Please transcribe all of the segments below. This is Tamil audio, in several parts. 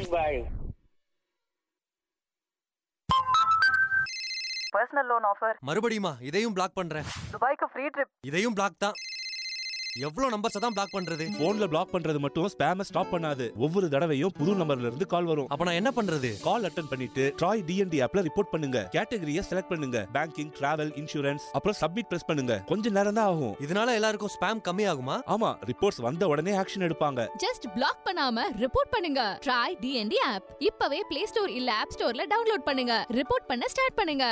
பாய் பர்சனல் லோன் ஆஃபர் மறுபடியுமா இதையும் பிளாக் பண்றேன் துபாய்க்கு ஃப்ரீ ட்ரிப் இதையும் பிளாக் தான் எவ்வளவு நம்பர்ஸ் தான் பிளாக் பண்றது போன்ல பிளாக் பண்றது மட்டும் ஸ்பேம ஸ்டாப் பண்ணாது ஒவ்வொரு தடவையும் புது நம்பர்ல இருந்து கால் வரும் அப்ப நான் என்ன பண்றது கால் அட்டன் பண்ணிட்டு ட்ராய் டிஎன்டி ஆப்ல ரிப்போர்ட் பண்ணுங்க கேட்டகரியை செலக்ட் பண்ணுங்க பேங்கிங் டிராவல் இன்சூரன்ஸ் அப்புறம் சப்மிட் பிரஸ் பண்ணுங்க கொஞ்ச நேரம் தான் ஆகும் இதனால எல்லாருக்கும் ஸ்பேம் கம்மி ஆகுமா ஆமா ரிப்போர்ட்ஸ் வந்த உடனே ஆக்ஷன் எடுப்பாங்க ஜஸ்ட் பிளாக் பண்ணாம ரிப்போர்ட் பண்ணுங்க ட்ரை டிஎன்டி ஆப் இப்பவே பிளே ஸ்டோர் இல்ல ஆப் ஸ்டோர்ல டவுன்லோட் பண்ணுங்க ரிப்போர்ட் பண்ண ஸ்டார்ட் பண்ணுங்க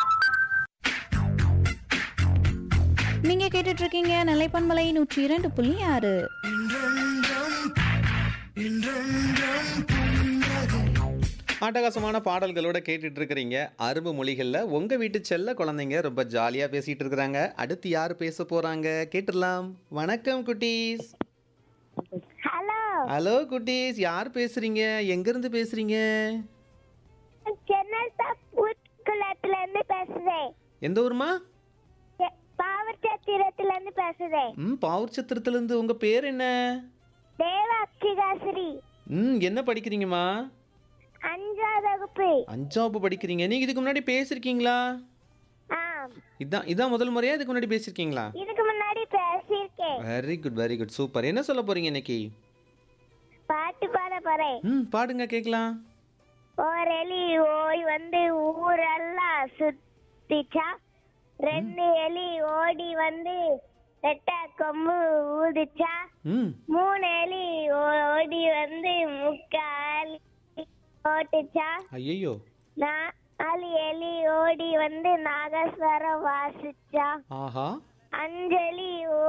நீங்க கேட்டுட்டு இருக்கீங்க நிலைப்பன்மலை நூற்றி இரண்டு புள்ளி ஆறு அட்டகாசமான பாடல்களோட கேட்டுட்டு இருக்கிறீங்க அரும்பு மொழிகளில் உங்க வீட்டு செல்ல குழந்தைங்க ரொம்ப ஜாலியா பேசிட்டு இருக்கிறாங்க அடுத்து யார் பேச போறாங்க கேட்டுடலாம் வணக்கம் குட்டீஸ் ஹலோ ஹலோ குட்டீஸ் யார் பேசுறீங்க எங்க இருந்து பேசுறீங்க சென்னை புட்குளத்துல இருந்து பேசுறேன் எந்த ஊர்மா செ- பாவச்சத்திரத்துல இருந்து பேசுறேன் ம் பாவூர் சத்திரத்துல இருந்து உங்க பேர் என்ன தேவ அக்ஷிகாசிரி ம் என்ன படிக்கிறீங்கம்மா அஞ்சாவது வகுப்பு அஞ்சாவது படிக்கிறீங்க நீங்க இதுக்கு முன்னாடி பேசிருக்கீங்களா ஆம் இதான் இதான் முதல் முறையா இதுக்கு முன்னாடி பேசிருக்கீங்களா இதுக்கு முன்னாடி பேசியிருக்கேன் very good very good super என்ன சொல்ல போறீங்க இன்னைக்கு பாட்டு பாட போறேன் ம் பாடுங்க கேட்கலாம் ஒரு எலி ஓய் வந்து ஊரெல்லாம் சுத்திச்சா ரெண்டு எலி ஓடி வந்து ரெட்டை கொம்பு ஊதிச்சா ம் மூணு எலி ஓடி வந்து முக்கால் ஓட்டுச்சா ஐயோ நாலு எலி ஓடி வந்து நாகஸ்வரம் வாசிச்சா ஆஹா அஞ்சலி